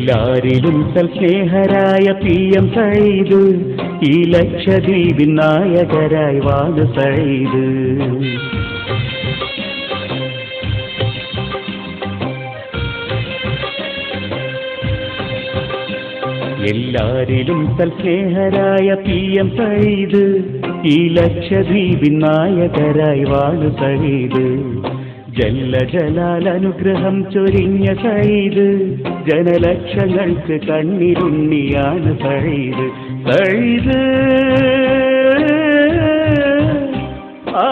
എല്ലാരിലും സൽസ്നേഹരായ P M Sayeed ഈ ലക്ഷദ്വീപിൻ നായകരായി വാത് സൈദ് എല്ലാരിലും സൽസ്നേഹരായ പി എം സൈദ് ഈ ലക്ഷദ്വീപിൻ നായകരായി വാത് സൈദ് ജല്ല ജലാൽ അനുഗ്രഹം ചൊരിഞ്ഞ സൈദ് ജനലക്ഷങ്ങൾക്ക് കണ്ണിരുണ്ണിയാണ് സൈദ് സൈദ് ആ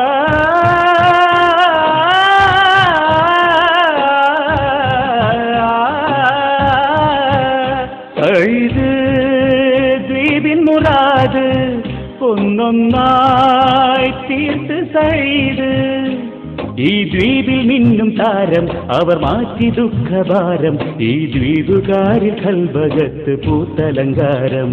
സൈദ് ദ്വീപിൻ മുറാദ് ഒന്നൊന്നായി തീർത്ത് സൈദ് ഈ ദ്വീപിൽ മിന്നും താരം അവർ മാറ്റി ദുഃഖഭാരം ഈ ദ്വീപുകാരിൽ കൽഭകത്ത് പൂത്തലങ്കാരം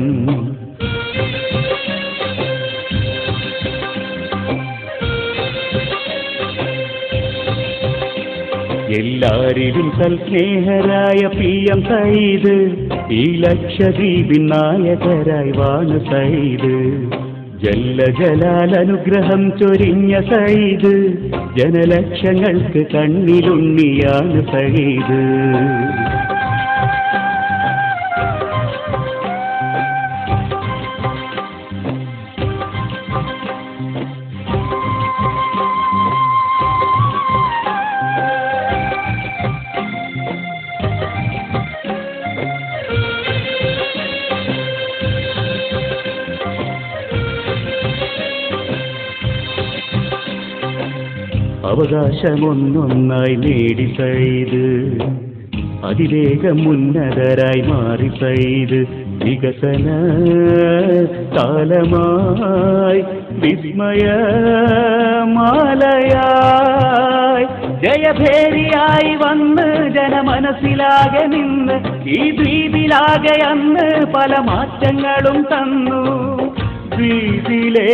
എല്ലാരിലും സൽസ്നേഹരായ പി എം സൈദ് ഈ ലക്ഷദ്വീപിൻ നായകരായി വാണ് സൈദ് ജല്ല ജലാൽ അനുഗ്രഹം ചൊരിഞ്ഞ സൈദ് ജനലക്ഷങ്ങൾക്ക് കണ്ണിലുണ്ണിയാണ് സൈദ് അവകാശമൊന്നൊന്നായി നേടി സൈത് അതിവേഗം ഉന്നതരായി മാറി സൈത് വികസന കാലമായി വിസ്മയമാലയായി ജയഭേരിയായി വന്ന് ജനമനസ്സിലാകെ നിന്ന് ഈ ദ്വീപിലാകെ അന്ന് പല മാറ്റങ്ങളും തന്നു ദ്വീപിലേ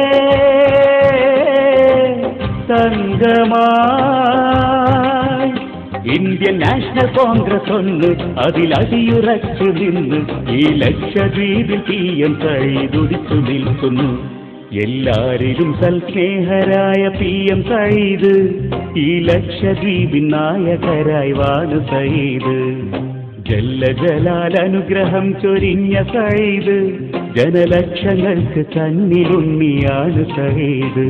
തങ്കമായി ഇന്ത്യൻ നാഷണൽ കോൺഗ്രസ് ഒന്ന് അതിലടിയുറച്ചു നിന്ന് ഈ ലക്ഷദ്വീപിൽ പി എം സൈദുടിച്ചു നിൽക്കുന്നു എല്ലാരിലും സൽസ്നേഹരായ പി എം സൈദ് ഈ ലക്ഷദ്വീപിൻ നായകരായി വാണ് സൈദ് ജല്ല ജലാൽ അനുഗ്രഹം ചൊരിഞ്ഞ സൈദ് ജനലക്ഷങ്ങൾക്ക് കണ്ണിലുണ്ണിയാണ് സൈദ്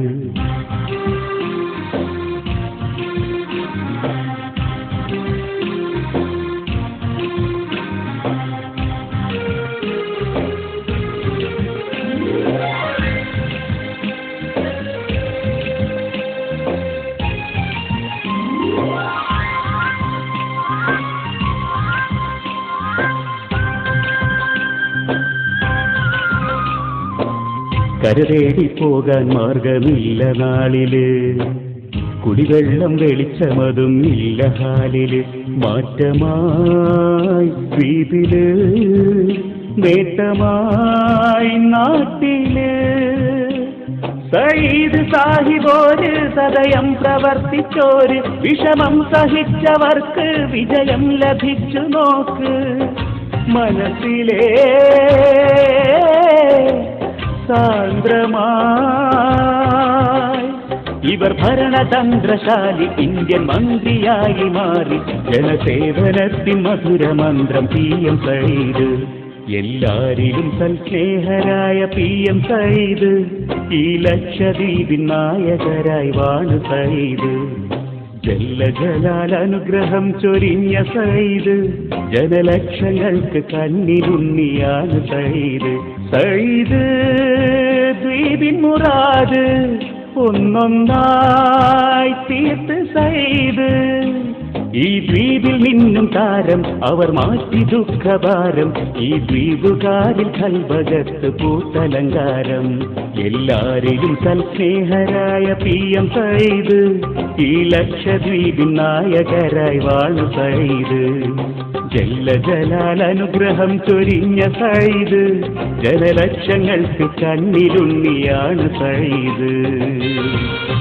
കരതേടി പോകാൻ മാർഗമില്ല നാളില് കുടിവെള്ളം വെളിച്ചമതും ഇല്ല ഹാലില് മാറ്റമായി ദ്വീപില് നേട്ടമായി നാട്ടില് സയ്യിദ് സാഹിബോര് സദയം പ്രവർത്തിച്ചോര് വിഷമം സഹിച്ചവർക്ക് വിജയം ലഭിച്ചു നോക്ക് മനസ്സിലേ സാന്ദ്രമായി ഇവർ ഭരണതന്ത്രശാലി ഇന്ത്യൻ മന്ത്രിയായി മാറി ജനസേവനത്തിൻ മധുരമന്ത്രം പി എം സൈദ് എല്ലാരിലും സൽസ്നേഹരായ പി എം സൈദ് ഈ ലക്ഷദ്വീപിൻ നായകരായി വാണ് സൈദ് ജല്ല ജലാൽ അനുഗ്രഹം ചൊരിഞ്ഞ സൈദ് ജനലക്ഷങ്ങൾക്ക് കണ്ണിലുണ്ണിയാണ് സൈദ് സൈദ് ദ്വീപിൻ മുറാദ് ഒന്നൊന്നായി തീർത്ത് സൈദ് ഈ ദ്വീപിൽ നിന്നും താരം അവർ മാറ്റി ദുഃഖഭാരം ഈ ദ്വീപുകാരിൽ കൽഭകത്ത് പൂത്തലങ്കാരം എല്ലാരിലും സൽസ്നേഹരായ പി എം സൈദ് ഈ ലക്ഷദ്വീപിൻ നായകരായി വാണു സൈദ് ജല്ല ജലാൽ അനുഗ്രഹം ചൊരിഞ്ഞ സൈദ് ജനലക്ഷങ്ങൾക്ക് കണ്ണിലുണ്ണിയാണ് സൈദ്